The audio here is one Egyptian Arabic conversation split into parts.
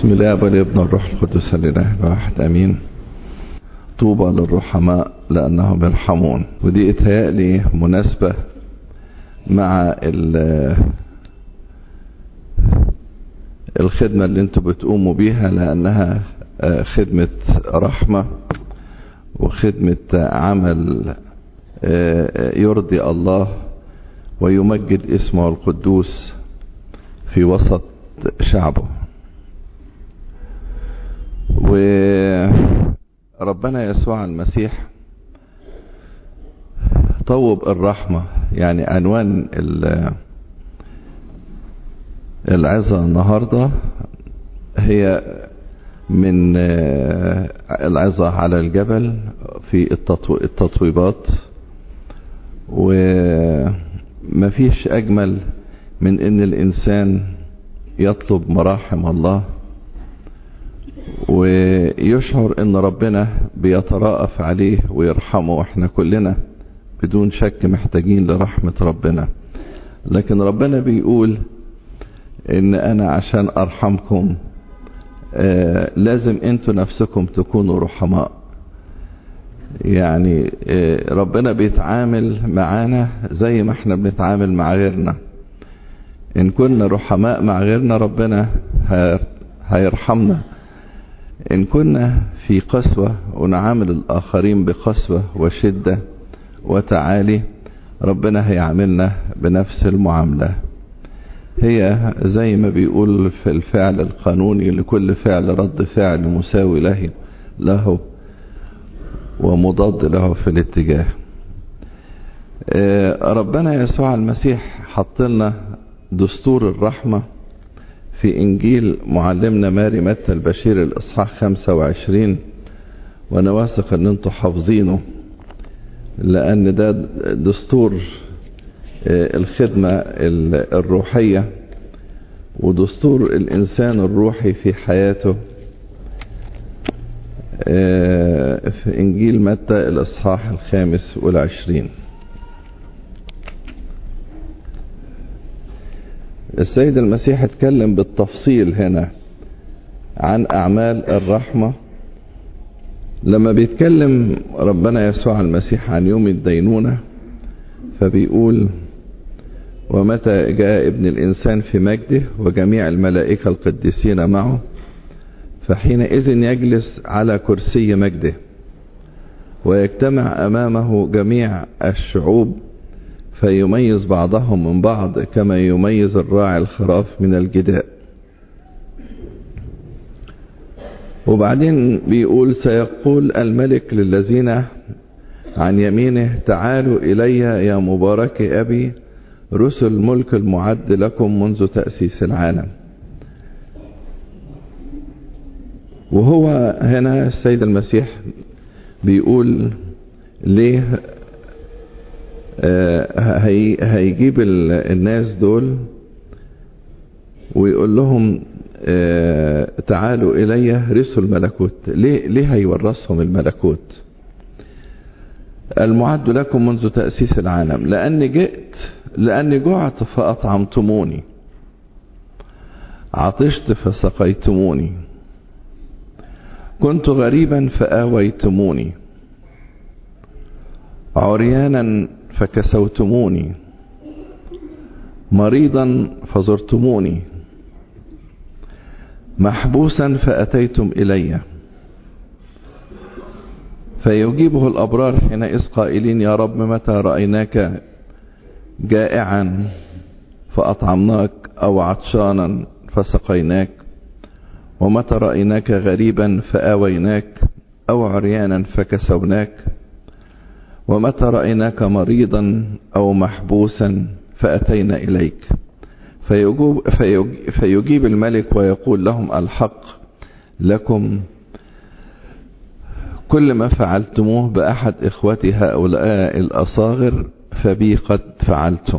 بسم الله والابن والروح القدس الاله الواحد امين طوبى للرحماء لانهم يرحمون ودي اتهيألي مناسبة مع الخدمة اللي انتوا بتقوموا بيها لانها خدمة رحمة وخدمة عمل يرضي الله ويمجد اسمه القدوس في وسط شعبه وربنا يسوع المسيح طوب الرحمة يعني عنوان العظة النهاردة هي من العظة على الجبل في التطويبات ومفيش أجمل من ان الانسان يطلب مراحم الله ويشعر ان ربنا بيتراءف عليه ويرحمه واحنا كلنا بدون شك محتاجين لرحمة ربنا لكن ربنا بيقول ان انا عشان ارحمكم آه لازم انتوا نفسكم تكونوا رحماء يعني آه ربنا بيتعامل معانا زي ما احنا بنتعامل مع غيرنا إن كنا رحماء مع غيرنا ربنا هيرحمنا إن كنا في قسوة ونعامل الآخرين بقسوة وشدة وتعالي ربنا هيعاملنا بنفس المعاملة هي زي ما بيقول في الفعل القانوني لكل فعل رد فعل مساوي له له ومضاد له في الاتجاه ربنا يسوع المسيح حط لنا دستور الرحمة في إنجيل معلمنا ماري متى البشير الإصحاح 25 وأنا واثق إن أنتوا حافظينه لأن ده دستور الخدمة الروحية ودستور الإنسان الروحي في حياته في إنجيل متى الإصحاح الخامس والعشرين السيد المسيح اتكلم بالتفصيل هنا عن أعمال الرحمة لما بيتكلم ربنا يسوع المسيح عن يوم الدينونة فبيقول ومتى جاء ابن الإنسان في مجده وجميع الملائكة القديسين معه فحينئذ يجلس على كرسي مجده ويجتمع أمامه جميع الشعوب فيميز بعضهم من بعض كما يميز الراعي الخراف من الجداء وبعدين بيقول سيقول الملك للذين عن يمينه تعالوا إلي يا مبارك أبي رسل ملك المعد لكم منذ تأسيس العالم وهو هنا السيد المسيح بيقول ليه هي هيجيب الناس دول ويقول لهم تعالوا إلي رثوا الملكوت ليه, ليه هيورثهم الملكوت المعد لكم منذ تأسيس العالم لأني جئت لأني جعت فأطعمتموني عطشت فسقيتموني كنت غريبا فآويتموني عريانا فكسوتموني مريضا فزرتموني محبوسا فأتيتم إلي فيجيبه الأبرار حينئذ قائلين يا رب متى رأيناك جائعا فأطعمناك أو عطشانا فسقيناك ومتى رأيناك غريبا فآويناك أو عريانا فكسوناك ومتى رأيناك مريضا أو محبوسا فأتينا إليك فيجيب, فيجيب الملك ويقول لهم الحق لكم كل ما فعلتموه بأحد إخوتي هؤلاء الأصاغر فبي قد فعلتم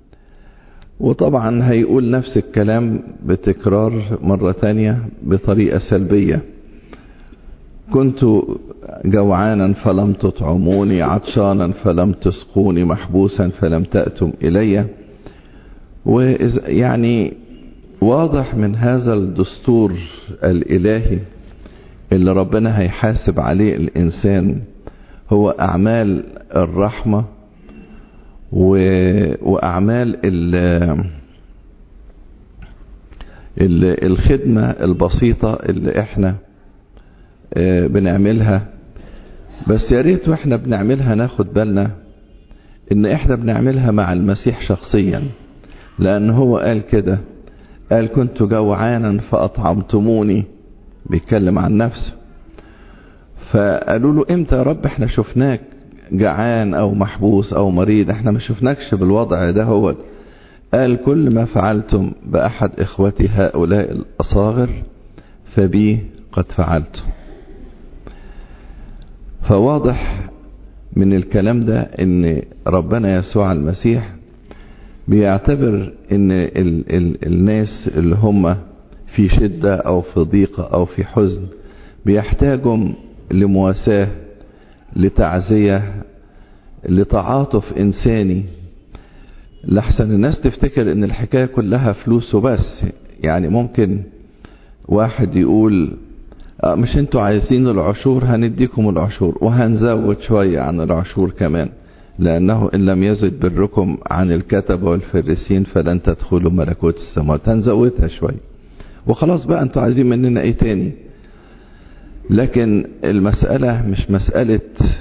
وطبعا هيقول نفس الكلام بتكرار مرة تانية بطريقة سلبية كنت جوعانا فلم تطعموني عطشانا فلم تسقوني محبوسا فلم تأتم إلي وإذا يعني واضح من هذا الدستور الإلهي اللي ربنا هيحاسب عليه الإنسان هو أعمال الرحمة و... وأعمال ال... ال... الخدمة البسيطة اللي احنا بنعملها بس يا ريت واحنا بنعملها ناخد بالنا ان احنا بنعملها مع المسيح شخصيا لان هو قال كده قال كنت جوعانا فاطعمتموني بيتكلم عن نفسه فقالوا له امتى يا رب احنا شفناك جعان او محبوس او مريض احنا ما شفناكش بالوضع ده هو قال كل ما فعلتم باحد اخوتي هؤلاء الاصاغر فبي قد فعلته فواضح من الكلام ده ان ربنا يسوع المسيح بيعتبر ان ال ال الناس اللي هم في شدة او في ضيقة او في حزن بيحتاجوا لمواساة لتعزية لتعاطف انساني لحسن الناس تفتكر ان الحكاية كلها فلوس وبس يعني ممكن واحد يقول مش انتوا عايزين العشور هنديكم العشور وهنزود شوية عن العشور كمان لأنه إن لم يزد بركم عن الكتبة والفريسين فلن تدخلوا ملكوت السماوات هنزودها شوية وخلاص بقى انتوا عايزين مننا ايه تاني لكن المسألة مش مسألة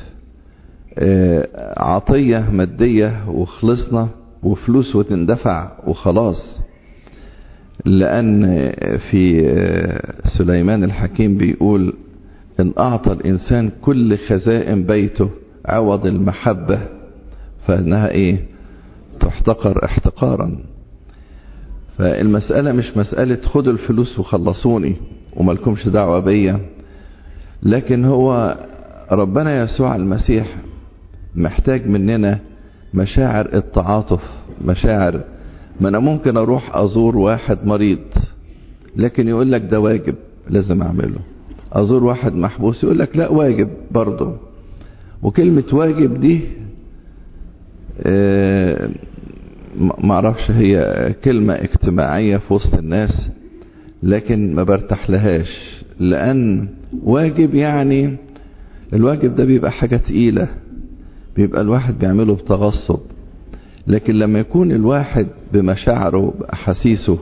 عطية مادية وخلصنا وفلوس وتندفع وخلاص لأن في سليمان الحكيم بيقول إن أعطى الإنسان كل خزائن بيته عوض المحبة فإنها إيه تحتقر احتقارا فالمسألة مش مسألة خدوا الفلوس وخلصوني وملكمش دعوة بيا لكن هو ربنا يسوع المسيح محتاج مننا مشاعر التعاطف مشاعر ما انا ممكن اروح ازور واحد مريض لكن يقول لك ده واجب لازم اعمله ازور واحد محبوس يقول لك لا واجب برضه وكلمة واجب دي اه معرفش هي كلمة اجتماعية في وسط الناس لكن ما برتاح لهاش لان واجب يعني الواجب ده بيبقى حاجة تقيلة بيبقى الواحد بيعمله بتغصب لكن لما يكون الواحد بمشاعره بأحاسيسه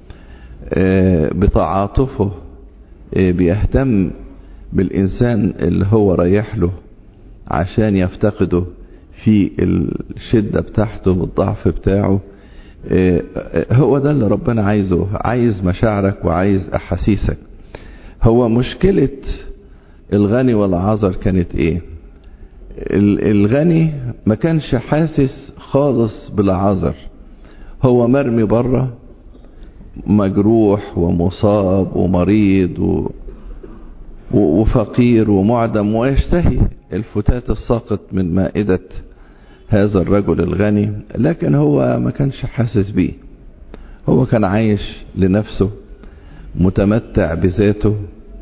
بتعاطفه بيهتم بالإنسان اللي هو رايح له عشان يفتقده في الشدة بتاعته والضعف بتاعه هو ده اللي ربنا عايزه عايز مشاعرك وعايز أحاسيسك هو مشكلة الغني والعذر كانت ايه الغني ما كانش حاسس خالص بالعذر هو مرمي بره مجروح ومصاب ومريض و... وفقير ومعدم ويشتهي الفتات الساقط من مائدة هذا الرجل الغني لكن هو ما كانش حاسس بيه هو كان عايش لنفسه متمتع بذاته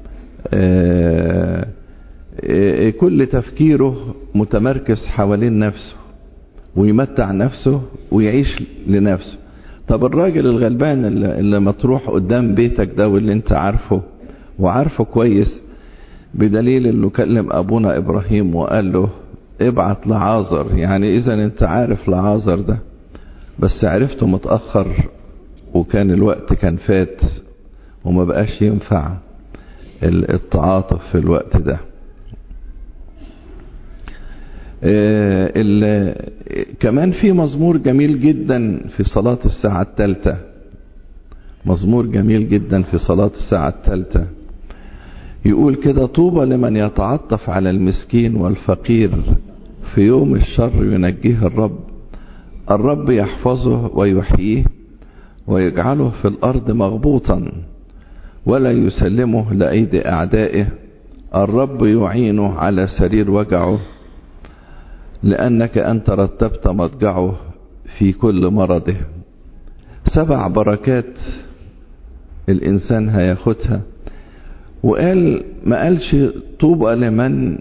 آه كل تفكيره متمركز حوالين نفسه ويمتع نفسه ويعيش لنفسه طب الراجل الغلبان اللي, اللي مطروح قدام بيتك ده واللي انت عارفه وعارفه كويس بدليل انه كلم ابونا ابراهيم وقال له ابعت لعازر يعني اذا انت عارف لعازر ده بس عرفته متأخر وكان الوقت كان فات وما بقاش ينفع التعاطف في الوقت ده كمان في مزمور جميل جدا في صلاة الساعة الثالثة مزمور جميل جدا في صلاة الساعة الثالثة يقول كده طوبى لمن يتعطف على المسكين والفقير في يوم الشر ينجيه الرب الرب يحفظه ويحييه ويجعله في الأرض مغبوطا ولا يسلمه لأيدي أعدائه الرب يعينه على سرير وجعه لأنك أنت رتبت مضجعه في كل مرضه سبع بركات الإنسان هياخدها وقال ما قالش طوبى لمن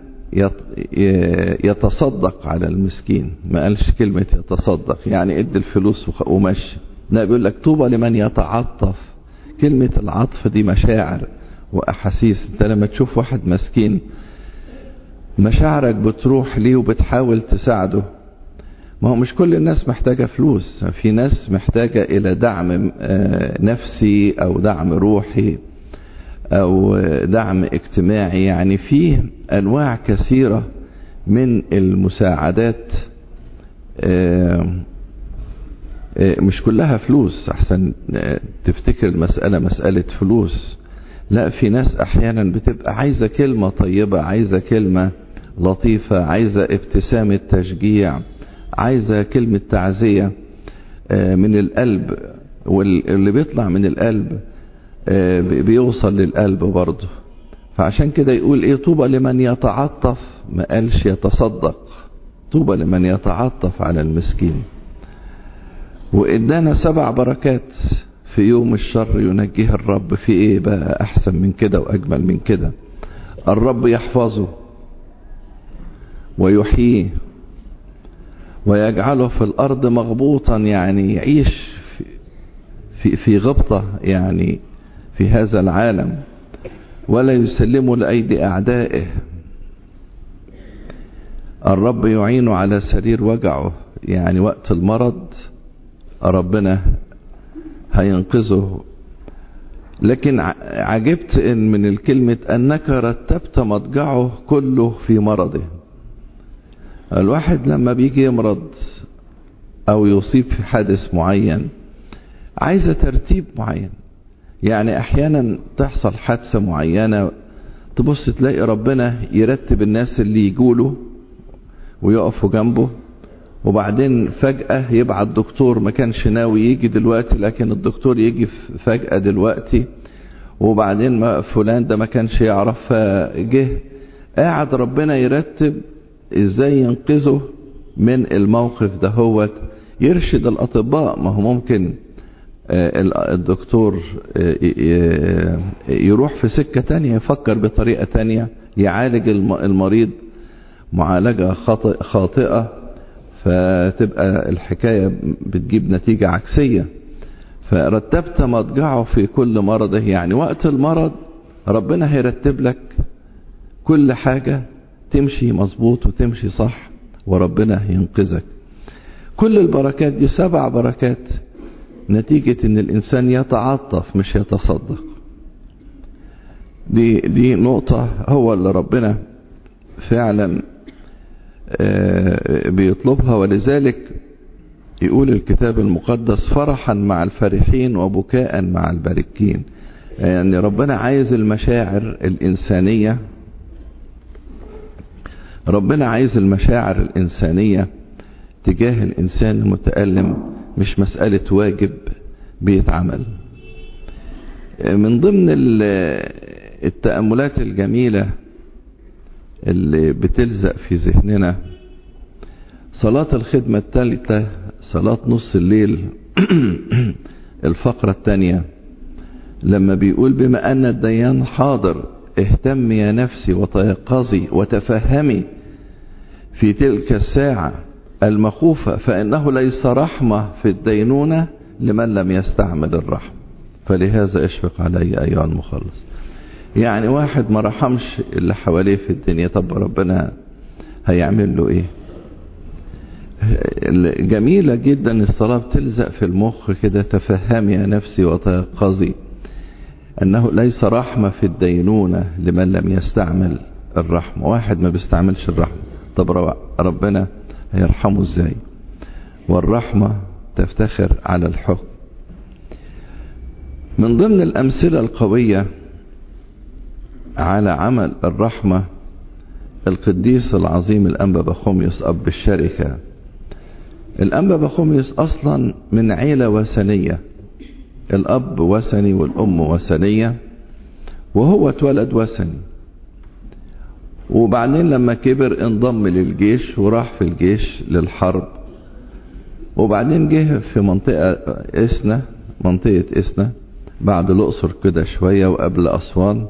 يتصدق على المسكين ما قالش كلمة يتصدق يعني ادي الفلوس ومشي لا بيقول لك طوبى لمن يتعطف كلمة العطف دي مشاعر وأحاسيس انت لما تشوف واحد مسكين مشاعرك بتروح ليه وبتحاول تساعده ما هو مش كل الناس محتاجة فلوس في ناس محتاجة إلى دعم نفسي أو دعم روحي أو دعم اجتماعي يعني فيه أنواع كثيرة من المساعدات مش كلها فلوس أحسن تفتكر المسألة مسألة فلوس لا في ناس أحيانا بتبقى عايزة كلمة طيبة عايزة كلمة لطيفة عايزة ابتسامة تشجيع عايزة كلمة تعزية من القلب واللي بيطلع من القلب بيوصل للقلب برضه فعشان كده يقول ايه طوبى لمن يتعطف ما قالش يتصدق طوبى لمن يتعطف على المسكين وادانا سبع بركات في يوم الشر ينجيه الرب في ايه بقى احسن من كده واجمل من كده الرب يحفظه ويحييه ويجعله في الارض مغبوطا يعني يعيش في, في, في غبطة يعني في هذا العالم ولا يسلمه لأيدي أعدائه الرب يعينه على سرير وجعه يعني وقت المرض ربنا هينقذه لكن عجبت إن من الكلمة أنك رتبت مضجعه كله في مرضه الواحد لما بيجي يمرض أو يصيب في حادث معين عايزة ترتيب معين يعني أحيانا تحصل حادثة معينة تبص تلاقي ربنا يرتب الناس اللي يجوله ويقفوا جنبه وبعدين فجأة يبعت دكتور ما كانش ناوي يجي دلوقتي لكن الدكتور يجي فجأة دلوقتي وبعدين ما فلان ده ما كانش يعرف فجه قاعد ربنا يرتب ازاي ينقذه من الموقف ده هو يرشد الاطباء ما هو ممكن الدكتور يروح في سكة تانية يفكر بطريقة تانية يعالج المريض معالجة خاطئة فتبقى الحكاية بتجيب نتيجة عكسية فرتبت مضجعه في كل مرضه يعني وقت المرض ربنا هيرتب لك كل حاجة تمشي مظبوط وتمشي صح وربنا ينقذك كل البركات دي سبع بركات نتيجة ان الانسان يتعاطف مش يتصدق دي دي نقطة هو اللي ربنا فعلا بيطلبها ولذلك يقول الكتاب المقدس فرحا مع الفرحين وبكاء مع الباركين يعني ربنا عايز المشاعر الإنسانية ربنا عايز المشاعر الإنسانية تجاه الإنسان المتألم مش مسألة واجب بيتعمل من ضمن التأملات الجميلة اللي بتلزق في ذهننا صلاة الخدمة الثالثة صلاة نص الليل الفقرة الثانية لما بيقول بما أن الديان حاضر اهتم يا نفسي وتيقظي وتفهمي في تلك الساعة المخوفة فإنه ليس رحمة في الدينونة لمن لم يستعمل الرحمة فلهذا اشفق علي أيها المخلص يعني واحد ما رحمش اللي حواليه في الدنيا طب ربنا هيعمل له ايه جميلة جدا الصلاة بتلزق في المخ كده تفهمي يا نفسي وتيقظي أنه ليس رحمة في الدينونة لمن لم يستعمل الرحمة واحد ما بيستعملش الرحمة طب ربنا هيرحمه ازاي والرحمة تفتخر على الحكم من ضمن الأمثلة القوية على عمل الرحمة القديس العظيم الأنبا بخوميوس أب الشركة الأنبا بخوميوس أصلا من عيلة وثنية الأب وثني والأم وثنية وهو اتولد وثني وبعدين لما كبر انضم للجيش وراح في الجيش للحرب وبعدين جه في منطقة إسنا منطقة إسنا بعد الأقصر كده شوية وقبل أسوان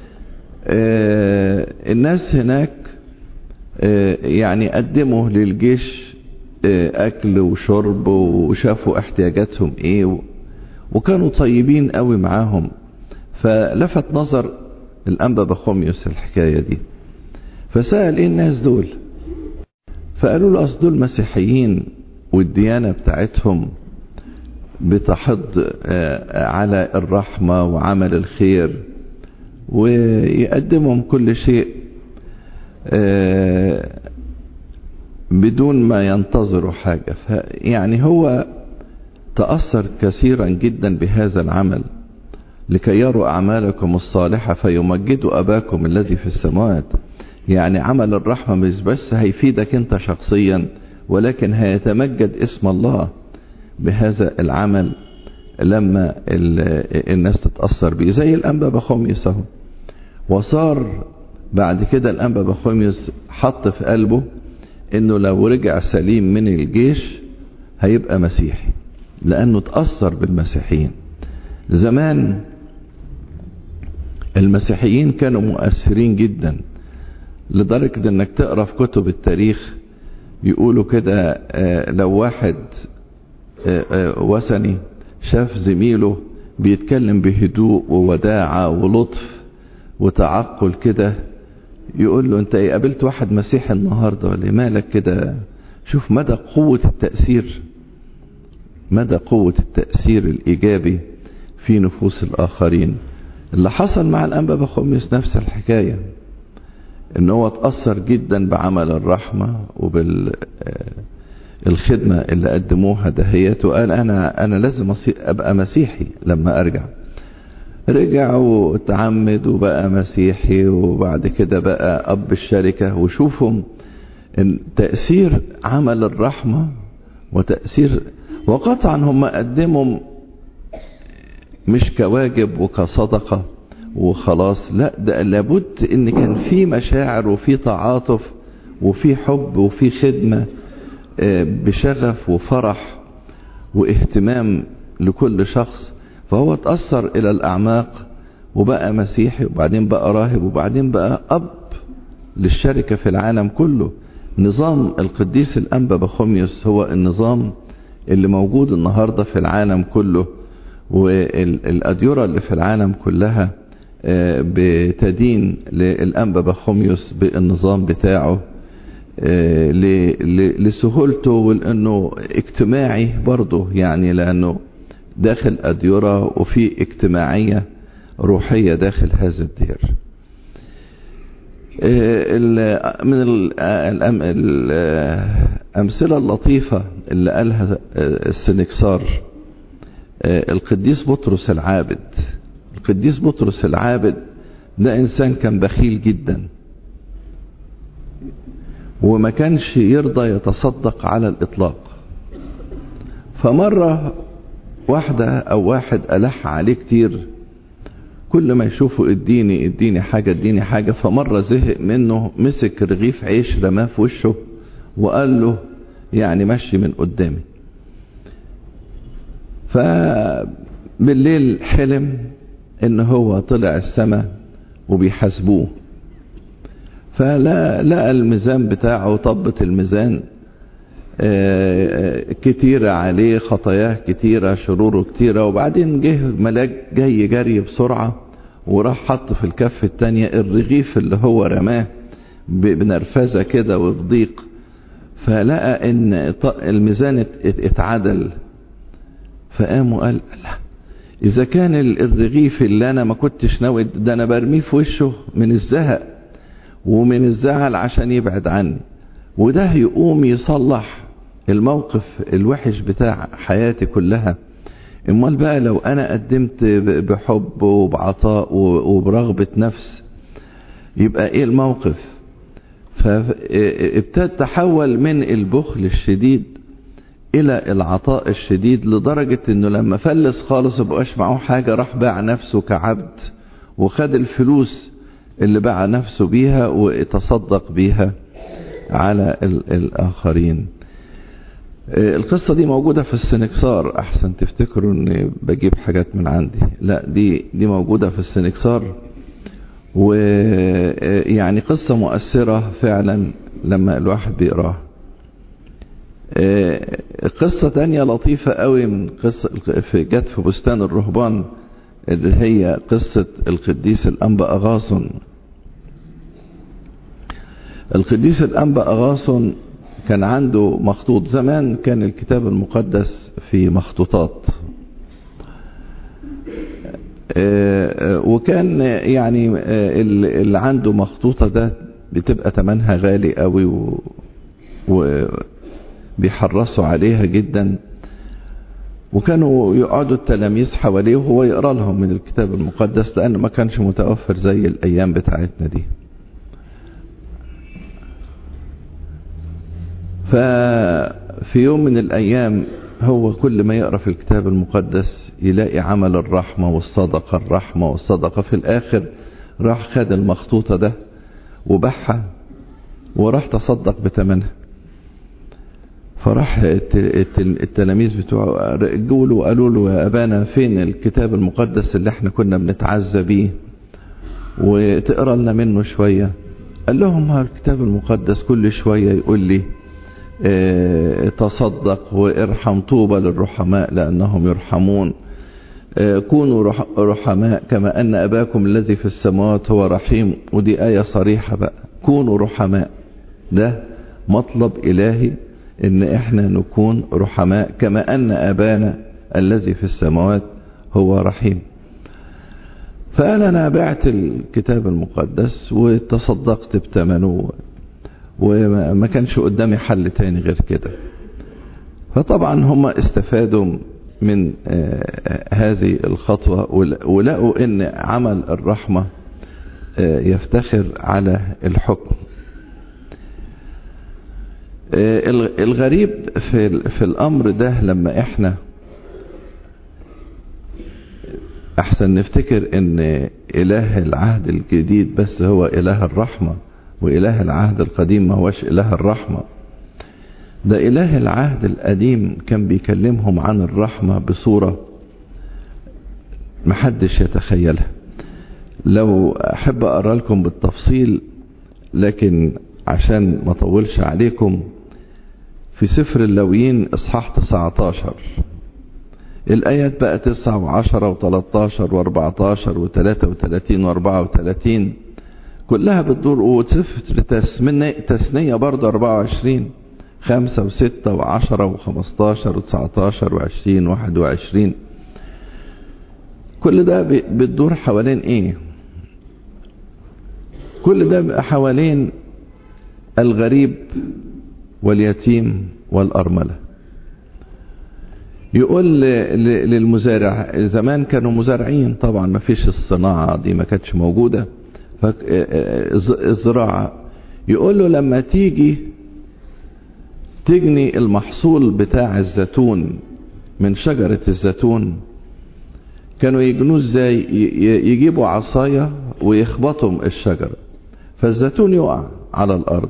آه الناس هناك آه يعني قدموا للجيش آه أكل وشرب وشافوا احتياجاتهم إيه وكانوا طيبين قوي معاهم فلفت نظر الأنبا بخوميوس الحكاية دي فسأل ايه الناس دول فقالوا له اصل دول مسيحيين والديانة بتاعتهم بتحض على الرحمة وعمل الخير ويقدمهم كل شيء بدون ما ينتظروا حاجة يعني هو تأثر كثيرا جدا بهذا العمل لكي يروا أعمالكم الصالحة فيمجدوا أباكم الذي في السماوات يعني عمل الرحمة مش بس هيفيدك انت شخصيا ولكن هيتمجد اسم الله بهذا العمل لما الناس تتأثر بيه زي الأنبا بخوميوس اهو وصار بعد كده الأنبا بخوميوس حط في قلبه انه لو رجع سليم من الجيش هيبقى مسيحي لانه تأثر بالمسيحيين زمان المسيحيين كانوا مؤثرين جدا لدرجة انك تقرا في كتب التاريخ يقولوا كده لو واحد وثني شاف زميله بيتكلم بهدوء ووداعة ولطف وتعقل كده يقول له انت ايه قابلت واحد مسيحي النهارده ولا مالك كده شوف مدى قوة التأثير مدى قوة التأثير الإيجابي في نفوس الآخرين اللي حصل مع الأنبا بخوميوس نفس الحكاية ان هو اتأثر جدا بعمل الرحمة وبال الخدمة اللي قدموها دهيت وقال انا انا لازم ابقى مسيحي لما ارجع رجع وتعمد وبقى مسيحي وبعد كده بقى اب الشركة وشوفهم ان تأثير عمل الرحمة وتأثير وقطعا هم قدموا مش كواجب وكصدقة وخلاص لا ده لابد ان كان في مشاعر وفي تعاطف وفي حب وفي خدمة بشغف وفرح واهتمام لكل شخص فهو تأثر الى الاعماق وبقى مسيحي وبعدين بقى راهب وبعدين بقى اب للشركة في العالم كله نظام القديس الانبا بخوميوس هو النظام اللي موجود النهاردة في العالم كله والأديرة اللي في العالم كلها بتدين للأنبا بخوميوس بالنظام بتاعه لسهولته ولأنه اجتماعي برضه يعني لأنه داخل أديرة وفي اجتماعية روحية داخل هذا الدير من الأمثلة اللطيفة اللي قالها السنكسار القديس بطرس العابد القديس بطرس العابد ده انسان كان بخيل جدا وما كانش يرضى يتصدق على الاطلاق فمرة واحدة او واحد ألح عليه كتير كل ما يشوفه اديني اديني حاجة اديني حاجة فمرة زهق منه مسك رغيف عيش رماه في وشه وقال له يعني مشي من قدامي فبالليل حلم ان هو طلع السماء وبيحاسبوه فلا لقى الميزان بتاعه طبت الميزان كتيرة عليه خطاياه كتيرة شروره كتيرة وبعدين جه ملاك جاي جري بسرعة وراح حط في الكف التانية الرغيف اللي هو رماه بنرفزة كده وبضيق فلقى ان الميزان اتعدل فقام وقال لا اذا كان الرغيف اللي انا ما كنتش ناوي ده انا برميه في وشه من الزهق ومن الزعل عشان يبعد عني وده يقوم يصلح الموقف الوحش بتاع حياتي كلها امال بقى لو انا قدمت بحب وبعطاء وبرغبة نفس يبقى ايه الموقف فابتدى تحول من البخل الشديد الى العطاء الشديد لدرجة انه لما فلس خالص مبقاش معه حاجة راح باع نفسه كعبد وخد الفلوس اللي باع نفسه بيها وتصدق بيها على الآخرين القصة دي موجودة في السنكسار أحسن تفتكروا أني بجيب حاجات من عندي لا دي دي موجودة في السنكسار ويعني قصة مؤثرة فعلا لما الواحد بيقراها قصة تانية لطيفة قوي من قصة في جت في بستان الرهبان اللي هي قصة القديس الأنبا أغاصن القديس الأنبا أغاصن كان عنده مخطوط زمان كان الكتاب المقدس في مخطوطات وكان يعني اللي عنده مخطوطة ده بتبقى تمنها غالي قوي وبيحرصوا عليها جدا وكانوا يقعدوا التلاميذ حواليه وهو يقرا لهم من الكتاب المقدس لأنه ما كانش متوفر زي الأيام بتاعتنا دي ففي يوم من الأيام هو كل ما يقرأ في الكتاب المقدس يلاقي عمل الرحمة والصدقة الرحمة والصدقة في الآخر راح خد المخطوطة ده وباعها وراح تصدق بثمنها فراح التلاميذ بتوعه رجوا له وقالوا له يا أبانا فين الكتاب المقدس اللي احنا كنا بنتعزى بيه وتقرا لنا منه شوية قال لهم ها الكتاب المقدس كل شوية يقول لي اه تصدق وارحم طوبى للرحماء لأنهم يرحمون اه كونوا رحماء كما أن أباكم الذي في السماوات هو رحيم ودي آية صريحة بقى كونوا رحماء ده مطلب إلهي ان احنا نكون رحماء كما ان ابانا الذي في السماوات هو رحيم فقال انا بعت الكتاب المقدس وتصدقت بثمنه وما كانش قدامي حل تاني غير كده فطبعا هم استفادوا من هذه الخطوة ولقوا ان عمل الرحمة يفتخر على الحكم الغريب في في الامر ده لما احنا احسن نفتكر ان اله العهد الجديد بس هو اله الرحمة واله العهد القديم ما هوش اله الرحمة ده اله العهد القديم كان بيكلمهم عن الرحمة بصورة محدش يتخيلها لو احب اقرا لكم بالتفصيل لكن عشان ما اطولش عليكم في سفر اللويين اصحاح 19 الايات بقى 9 و10 و13 و14 و33 و34 كلها بتدور وسفر تثنية برضه 24 5 و6 و10 و15 و19 و20 و21 كل ده بتدور حوالين ايه كل ده حوالين الغريب واليتيم والأرملة يقول للمزارع زمان كانوا مزارعين طبعا ما فيش الصناعة دي ما كانتش موجودة الزراعة يقول له لما تيجي تجني المحصول بتاع الزيتون من شجرة الزيتون كانوا يجنوه ازاي يجيبوا عصاية ويخبطهم الشجرة فالزيتون يقع على الأرض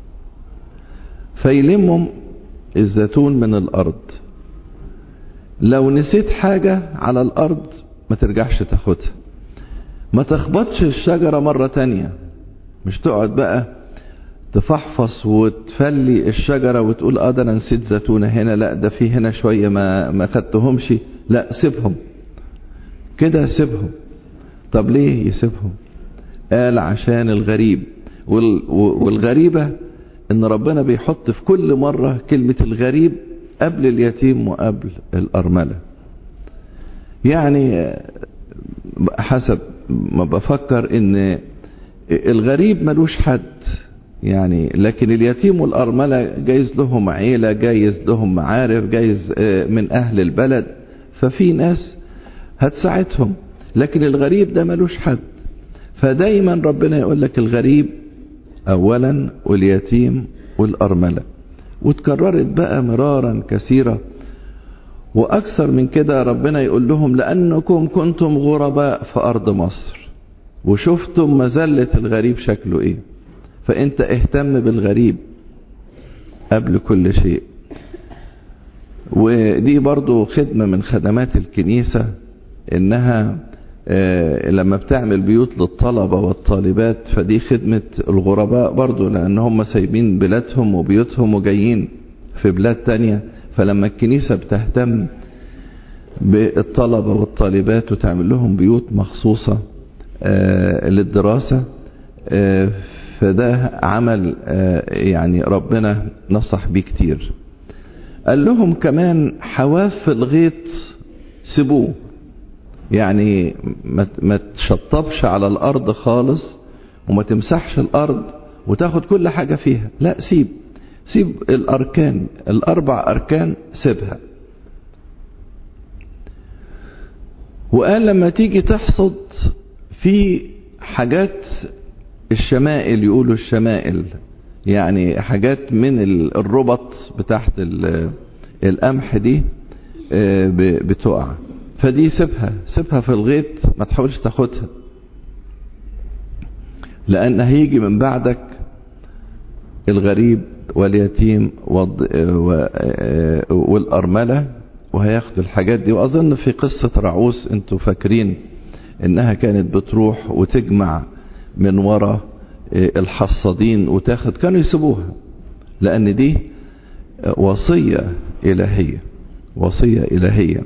فيلمهم الزيتون من الأرض لو نسيت حاجة على الأرض ما ترجعش تاخدها ما تخبطش الشجرة مرة تانية مش تقعد بقى تفحفص وتفلي الشجرة وتقول اه ده انا نسيت زيتونة هنا لا ده في هنا شوية ما ما خدتهمش لا سيبهم كده سيبهم طب ليه يسيبهم قال عشان الغريب والغريبة ان ربنا بيحط في كل مرة كلمة الغريب قبل اليتيم وقبل الأرملة يعني حسب ما بفكر ان الغريب ملوش حد يعني لكن اليتيم والأرملة جايز لهم عيلة جايز لهم معارف جايز من أهل البلد ففي ناس هتساعدهم لكن الغريب ده ملوش حد فدايما ربنا يقول لك الغريب أولا واليتيم والأرملة وتكررت بقى مرارا كثيرة وأكثر من كده ربنا يقول لهم لأنكم كنتم غرباء في أرض مصر وشفتم مزلة الغريب شكله إيه فأنت اهتم بالغريب قبل كل شيء ودي برضو خدمة من خدمات الكنيسة إنها لما بتعمل بيوت للطلبة والطالبات فدي خدمة الغرباء برضو لأن هم سايبين بلادهم وبيوتهم وجايين في بلاد تانية فلما الكنيسة بتهتم بالطلبة والطالبات وتعمل لهم بيوت مخصوصة للدراسة فده عمل يعني ربنا نصح بيه كتير قال لهم كمان حواف الغيط سيبوه يعني ما تشطبش على الارض خالص وما تمسحش الارض وتاخد كل حاجة فيها لا سيب سيب الاركان الاربع اركان سيبها وقال لما تيجي تحصد في حاجات الشمائل يقولوا الشمائل يعني حاجات من الربط بتاعت القمح دي بتقع فدي سيبها سيبها في الغيط ما تحاولش تاخدها لان هيجي من بعدك الغريب واليتيم والارمله وهياخدوا الحاجات دي واظن في قصه رعوس انتوا فاكرين انها كانت بتروح وتجمع من ورا الحصادين وتاخد كانوا يسيبوها لان دي وصيه الهيه وصيه الهيه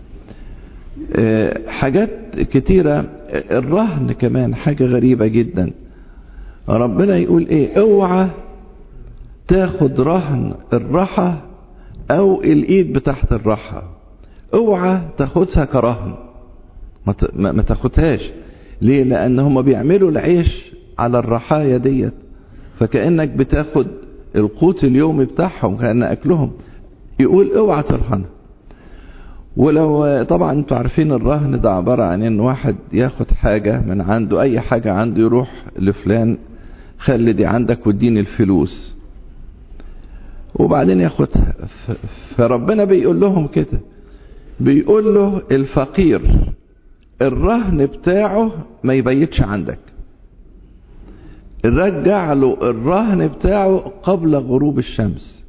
حاجات كتيره الرهن كمان حاجه غريبه جدا ربنا يقول ايه اوعى تاخد رهن الرحى او الايد بتاعت الرحى اوعى تاخدها كرهن ما تاخدهاش ليه لان هم بيعملوا العيش على الرحايا ديت فكانك بتاخد القوت اليومي بتاعهم كان اكلهم يقول اوعى ترهنها ولو طبعا انتوا عارفين الرهن ده عبارة عن ان واحد ياخد حاجة من عنده اي حاجة عنده يروح لفلان خلي دي عندك واديني الفلوس وبعدين ياخدها فربنا بيقول لهم كده بيقول له الفقير الرهن بتاعه ما يبيتش عندك رجع له الرهن بتاعه قبل غروب الشمس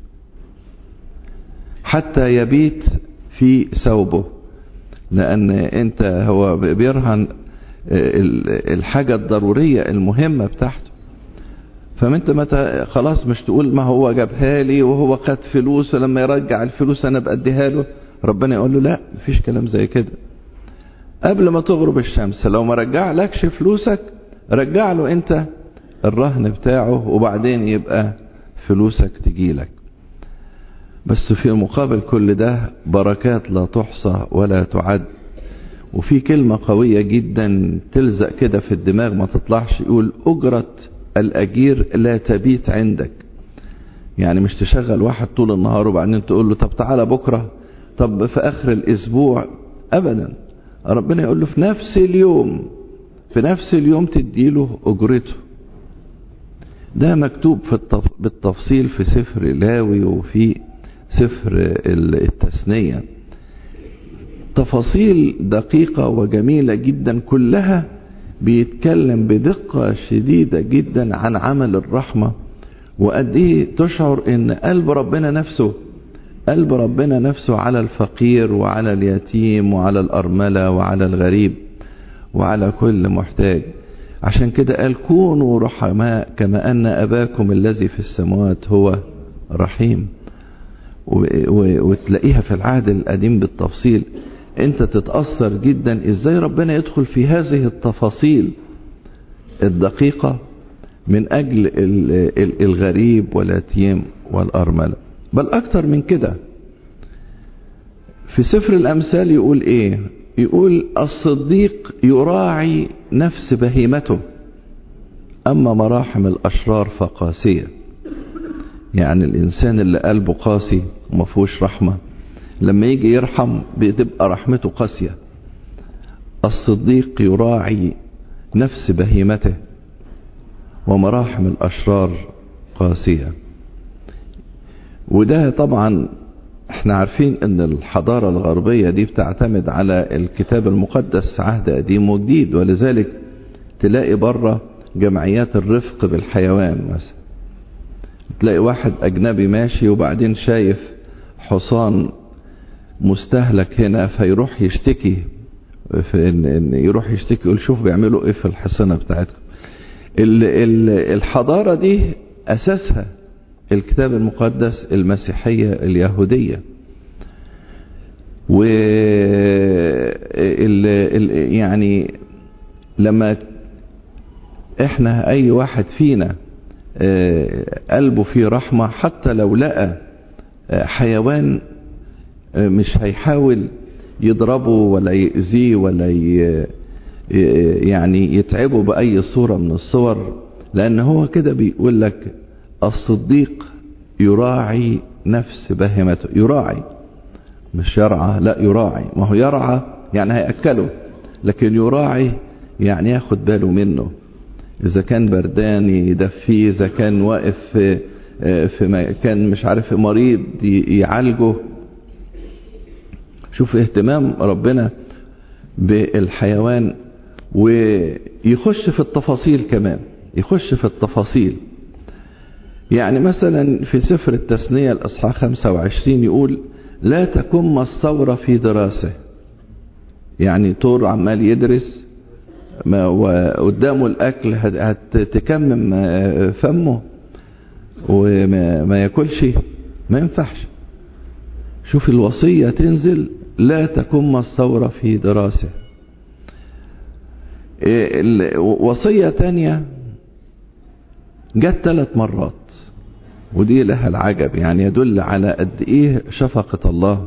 حتى يبيت في ثوبه لان انت هو بيرهن الحاجة الضرورية المهمة بتاعته فما انت متى خلاص مش تقول ما هو جابها لي وهو خد فلوس ولما يرجع الفلوس انا بأديها له ربنا يقول له لا مفيش كلام زي كده قبل ما تغرب الشمس لو ما رجع لكش فلوسك رجع له انت الرهن بتاعه وبعدين يبقى فلوسك تجيلك بس في مقابل كل ده بركات لا تحصى ولا تعد وفي كلمة قوية جدا تلزق كده في الدماغ ما تطلعش يقول أجرة الأجير لا تبيت عندك يعني مش تشغل واحد طول النهار وبعدين تقول له طب تعالى بكرة طب في آخر الأسبوع أبدا ربنا يقول له في نفس اليوم في نفس اليوم تديله أجرته ده مكتوب في التف... بالتفصيل في سفر لاوي وفي سفر التثنية تفاصيل دقيقة وجميلة جدا كلها بيتكلم بدقة شديدة جدا عن عمل الرحمة وقد ايه تشعر ان قلب ربنا نفسه قلب ربنا نفسه على الفقير وعلى اليتيم وعلى الأرملة وعلى الغريب وعلى كل محتاج عشان كده قال كونوا رحماء كما أن أباكم الذي في السماوات هو رحيم وتلاقيها في العهد القديم بالتفصيل انت تتأثر جدا ازاي ربنا يدخل في هذه التفاصيل الدقيقة من اجل الغريب واليتيم والارملة بل اكتر من كده في سفر الامثال يقول ايه يقول الصديق يراعي نفس بهيمته اما مراحم الاشرار فقاسيه يعني الانسان اللي قلبه قاسي وما فيهوش رحمه لما يجي يرحم بتبقى رحمته قاسيه الصديق يراعي نفس بهيمته ومراحم الاشرار قاسيه وده طبعا احنا عارفين ان الحضاره الغربيه دي بتعتمد على الكتاب المقدس عهد قديم وجديد ولذلك تلاقي بره جمعيات الرفق بالحيوان مثلا تلاقي واحد اجنبي ماشي وبعدين شايف حصان مستهلك هنا فيروح يشتكي في إن إن يروح يشتكي يقول شوف بيعملوا ايه في الحصانه بتاعتكم ال ال الحضاره دي اساسها الكتاب المقدس المسيحية اليهودية و يعني لما احنا اي واحد فينا قلبه فيه رحمة حتى لو لقى حيوان مش هيحاول يضربه ولا يأذيه ولا يعني يتعبه بأي صورة من الصور لأن هو كده بيقول لك الصديق يراعي نفس بهمته يراعي مش يرعى لا يراعي ما هو يرعى يعني هيأكله لكن يراعي يعني ياخد باله منه إذا كان بردان يدفيه إذا كان واقف في, في مكان مش عارف مريض يعالجه شوف اهتمام ربنا بالحيوان ويخش في التفاصيل كمان يخش في التفاصيل يعني مثلا في سفر التثنية الأصحاح 25 يقول لا تكم الثورة في دراسة يعني طور عمال يدرس ما وقدامه الأكل هتكمم فمه وما ما ياكلش ما ينفعش شوف الوصية تنزل لا تكم الثورة في دراسة وصية تانية جت ثلاث مرات ودي لها العجب يعني يدل على قد ايه شفقة الله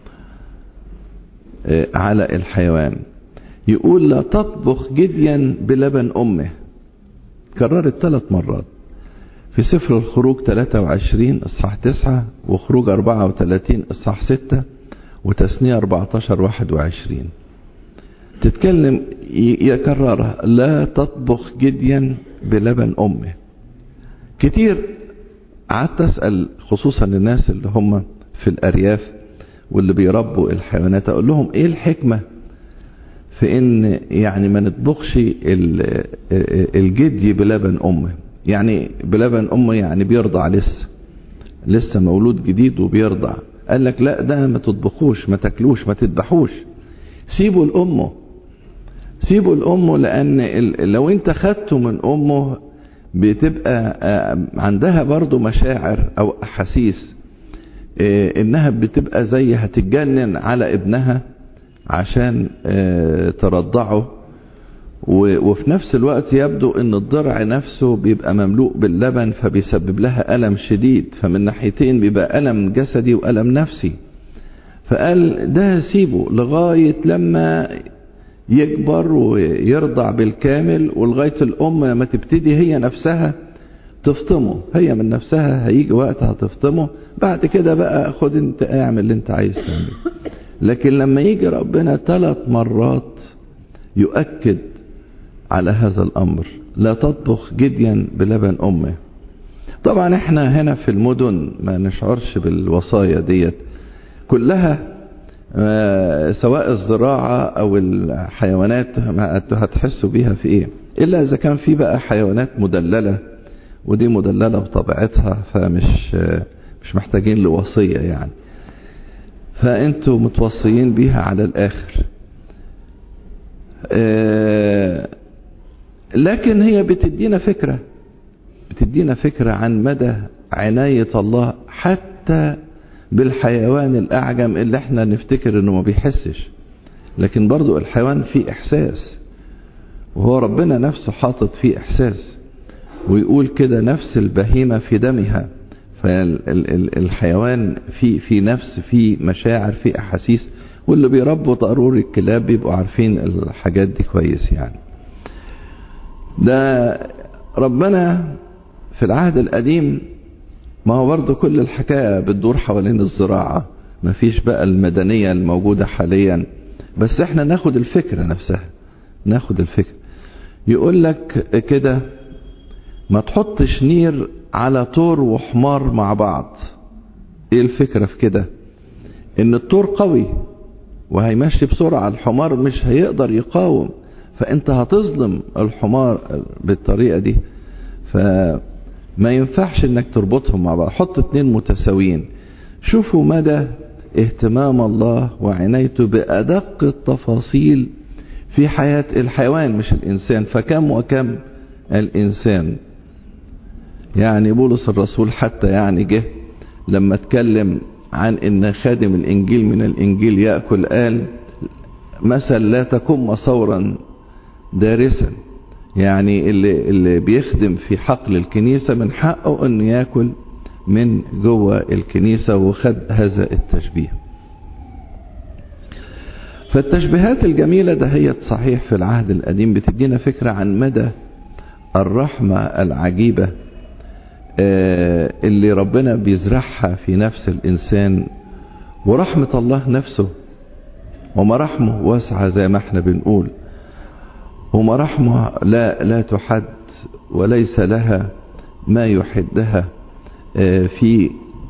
على الحيوان يقول لا تطبخ جديا بلبن امه كررت ثلاث مرات في سفر الخروج 23 اصحاح 9 وخروج 34 اصحاح 6 وتثنية 14 21 تتكلم يكررها لا تطبخ جديا بلبن امه كتير قعدت اسال خصوصا الناس اللي هم في الارياف واللي بيربوا الحيوانات اقول لهم ايه الحكمه في ان يعني ما نطبخش الجدي بلبن امه يعني بلبن امه يعني بيرضع لسه لسه مولود جديد وبيرضع قال لك لا ده ما تطبخوش ما تاكلوش ما تذبحوش سيبوا لامه سيبوا لامه لان لو انت خدته من امه بتبقى عندها برضو مشاعر او احاسيس انها بتبقى زي هتتجنن على ابنها عشان ترضعه وفي نفس الوقت يبدو ان الضرع نفسه بيبقى مملوء باللبن فبيسبب لها ألم شديد فمن ناحيتين بيبقى ألم جسدي وألم نفسي فقال ده سيبه لغاية لما يكبر ويرضع بالكامل ولغاية الأم لما تبتدي هي نفسها تفطمه هي من نفسها هيجي وقتها تفطمه بعد كده بقى خد انت اعمل اللي انت عايز تعمله لكن لما يجي ربنا ثلاث مرات يؤكد على هذا الأمر لا تطبخ جديا بلبن أمه طبعا احنا هنا في المدن ما نشعرش بالوصايا ديت كلها سواء الزراعة او الحيوانات هتحسوا بيها في ايه الا اذا كان في بقى حيوانات مدللة ودي مدللة بطبيعتها فمش مش محتاجين لوصية يعني فانتوا متوصيين بيها على الاخر لكن هي بتدينا فكرة بتدينا فكرة عن مدى عناية الله حتى بالحيوان الأعجم اللي احنا نفتكر انه ما بيحسش لكن برضو الحيوان فيه إحساس وهو ربنا نفسه حاطط فيه إحساس ويقول كده نفس البهيمة في دمها فالحيوان في في نفس في مشاعر في أحاسيس واللي بيربوا ضروري الكلاب بيبقوا عارفين الحاجات دي كويس يعني ده ربنا في العهد القديم ما هو برضه كل الحكاية بتدور حوالين الزراعة ما فيش بقى المدنية الموجودة حاليا بس احنا ناخد الفكرة نفسها ناخد الفكرة يقول لك كده ما تحطش نير على طور وحمار مع بعض ايه الفكرة في كده ان الطور قوي وهيمشي بسرعة الحمار مش هيقدر يقاوم فانت هتظلم الحمار بالطريقة دي فما ينفعش انك تربطهم مع بعض حط اتنين متساويين شوفوا مدى اهتمام الله وعنايته بأدق التفاصيل في حياة الحيوان مش الإنسان فكم وكم الإنسان يعني بولس الرسول حتى يعني جه لما اتكلم عن ان خادم الانجيل من الانجيل يأكل قال مثل لا تكن مصورا دارسا يعني اللي, اللي بيخدم في حقل الكنيسة من حقه انه يأكل من جوه الكنيسة وخد هذا التشبيه فالتشبيهات الجميلة ده هي صحيح في العهد القديم بتدينا فكرة عن مدى الرحمة العجيبة اللي ربنا بيزرعها في نفس الإنسان ورحمة الله نفسه ومراحمه واسعة زي ما احنا بنقول ومراحمه لا لا تحد وليس لها ما يحدها في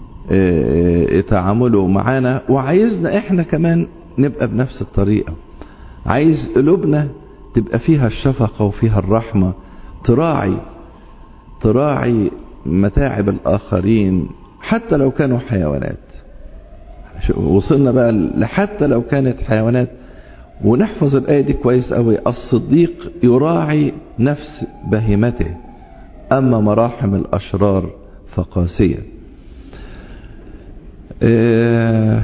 تعامله معانا وعايزنا احنا كمان نبقى بنفس الطريقة عايز قلوبنا تبقى فيها الشفقة وفيها الرحمة تراعي تراعي متاعب الآخرين حتى لو كانوا حيوانات وصلنا بقى لحتى لو كانت حيوانات ونحفظ الآية دي كويس قوي الصديق يراعي نفس بهيمته أما مراحم الأشرار فقاسية اه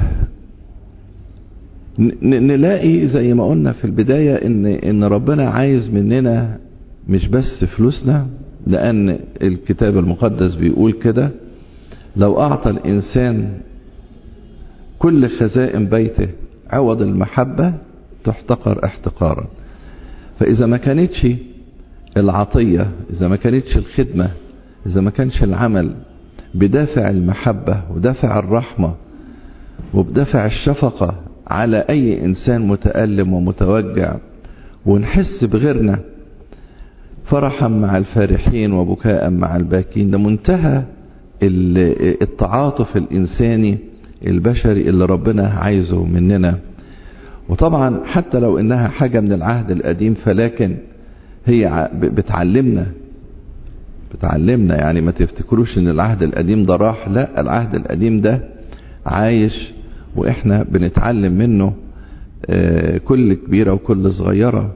نلاقي زي ما قلنا في البداية ان, إن ربنا عايز مننا مش بس فلوسنا لأن الكتاب المقدس بيقول كده لو أعطى الإنسان كل خزائن بيته عوض المحبة تحتقر احتقارا فإذا ما كانتش العطية إذا ما كانتش الخدمة إذا ما كانش العمل بدافع المحبة ودافع الرحمة وبدافع الشفقة على أي إنسان متألم ومتوجع ونحس بغيرنا فرحا مع الفارحين وبكاء مع الباكين ده منتهى التعاطف الإنساني البشري اللي ربنا عايزه مننا وطبعا حتى لو إنها حاجة من العهد القديم فلكن هي بتعلمنا بتعلمنا يعني ما تفتكروش ان العهد القديم ده راح لا العهد القديم ده عايش واحنا بنتعلم منه كل كبيرة وكل صغيرة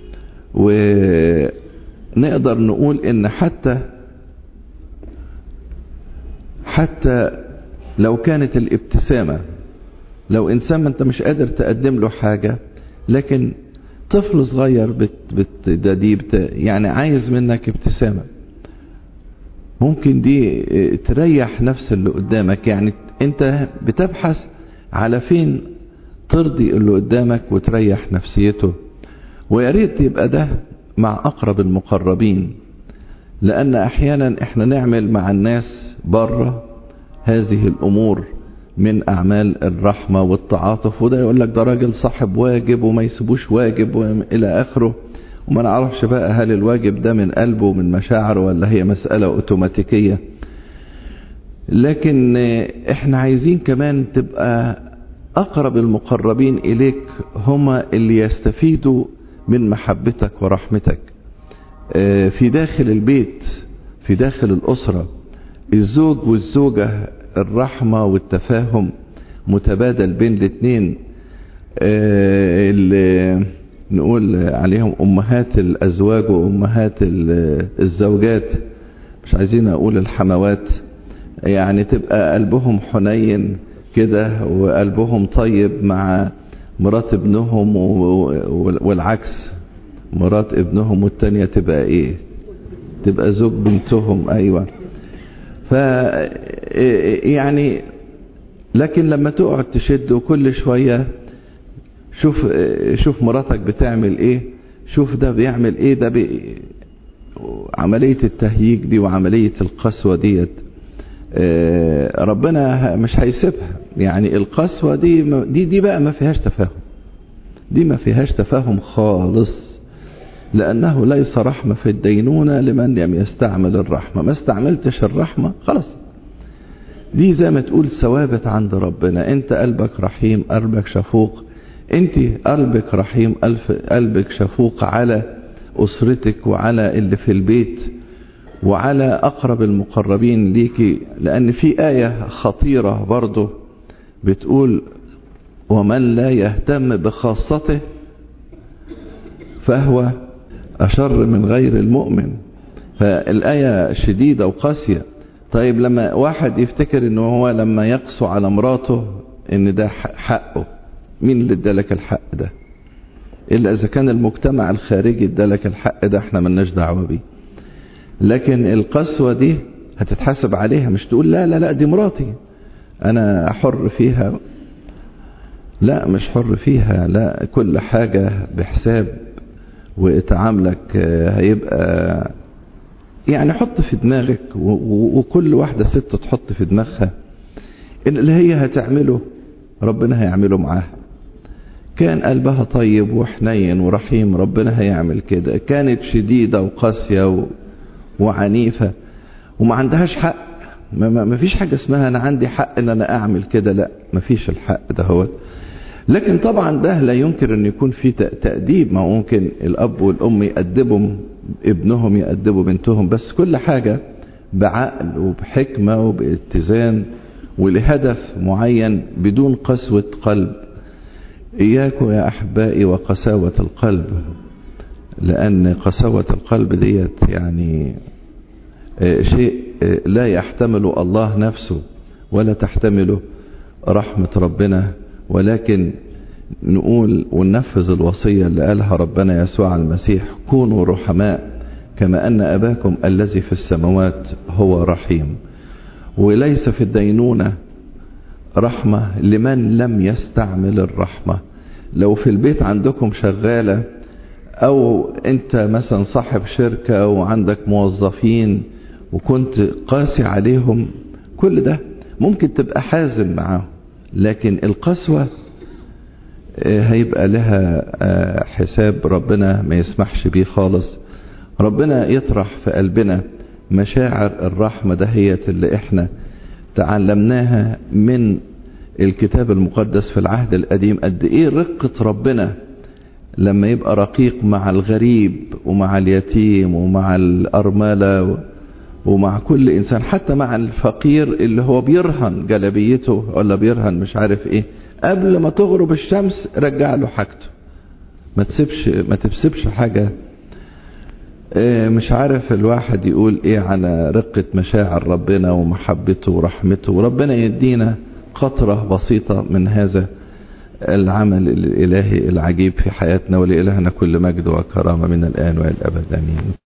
ونقدر نقول ان حتى حتى لو كانت الابتسامة لو انسان ما انت مش قادر تقدم له حاجة لكن طفل صغير بت بت ده دي بت يعني عايز منك ابتسامة ممكن دي تريح نفس اللي قدامك يعني انت بتبحث على فين ترضي اللي قدامك وتريح نفسيته ويا ريت يبقى ده مع اقرب المقربين لان احيانا احنا نعمل مع الناس بره هذه الامور من اعمال الرحمه والتعاطف وده يقول لك ده راجل صاحب واجب وما يسيبوش واجب الى اخره وما نعرفش بقى هل الواجب ده من قلبه ومن مشاعره ولا هي مساله اوتوماتيكيه لكن احنا عايزين كمان تبقى اقرب المقربين اليك هما اللي يستفيدوا من محبتك ورحمتك في داخل البيت في داخل الاسره الزوج والزوجه الرحمه والتفاهم متبادل بين الاثنين اللي نقول عليهم امهات الازواج وامهات الزوجات مش عايزين اقول الحموات يعني تبقى قلبهم حنين كده وقلبهم طيب مع مرات ابنهم والعكس مرات ابنهم والتانية تبقى ايه تبقى زوج بنتهم ايوه ف يعني لكن لما تقعد تشد وكل شوية شوف شوف مراتك بتعمل ايه شوف ده بيعمل ايه ده بي عملية التهييج دي وعملية القسوة ديت ربنا مش هيسيبها يعني القسوة دي دي دي بقى ما فيهاش تفاهم دي ما فيهاش تفاهم خالص لأنه ليس رحمة في الدينونة لمن لم يستعمل الرحمة ما استعملتش الرحمة خلاص دي زي ما تقول ثوابت عند ربنا انت قلبك رحيم قلبك شفوق انت قلبك رحيم قلبك شفوق على أسرتك وعلى اللي في البيت وعلى أقرب المقربين ليكي لأن في آية خطيرة برضه بتقول ومن لا يهتم بخاصته فهو أشر من غير المؤمن فالآية شديدة وقاسية طيب لما واحد يفتكر انه هو لما يقسو على مراته ان ده حقه مين اللي ادالك الحق ده الا اذا كان المجتمع الخارجي ادالك الحق ده احنا ملناش دعوه بيه لكن القسوه دي هتتحاسب عليها مش تقول لا لا لا دي مراتي انا حر فيها لا مش حر فيها لا كل حاجه بحساب وتعاملك هيبقى يعني حط في دماغك وكل واحدة ست تحط في دماغها ان اللي هي هتعمله ربنا هيعمله معاها كان قلبها طيب وحنين ورحيم ربنا هيعمل كده كانت شديدة وقاسية وعنيفة وما عندهاش حق ما فيش حاجة اسمها انا عندي حق ان انا اعمل كده لا ما فيش الحق ده هو لكن طبعا ده لا ينكر ان يكون في تأديب ما ممكن الاب والام يأدبوا ابنهم يأدبوا بنتهم بس كل حاجة بعقل وبحكمة وباتزان ولهدف معين بدون قسوة قلب إياكم يا أحبائي وقساوة القلب لأن قساوة القلب ديت يعني شيء لا يحتمله الله نفسه ولا تحتمله رحمة ربنا ولكن نقول وننفذ الوصية اللي قالها ربنا يسوع المسيح كونوا رحماء كما أن أباكم الذي في السماوات هو رحيم وليس في الدينونة رحمة لمن لم يستعمل الرحمة لو في البيت عندكم شغالة أو أنت مثلا صاحب شركة وعندك موظفين وكنت قاسي عليهم كل ده ممكن تبقى حازم معاهم لكن القسوة هيبقى لها حساب ربنا ما يسمحش بيه خالص ربنا يطرح في قلبنا مشاعر الرحمة دهيت اللي احنا تعلمناها من الكتاب المقدس في العهد القديم قد ايه رقة ربنا لما يبقى رقيق مع الغريب ومع اليتيم ومع الأرملة ومع كل إنسان حتى مع الفقير اللي هو بيرهن جلبيته ولا بيرهن مش عارف ايه قبل ما تغرب الشمس رجع له حاجته ما تسيبش ما تسيبش حاجة مش عارف الواحد يقول ايه على رقة مشاعر ربنا ومحبته ورحمته وربنا يدينا قطرة بسيطة من هذا العمل الإلهي العجيب في حياتنا ولإلهنا كل مجد وكرامة من الآن وإلى الأبد آمين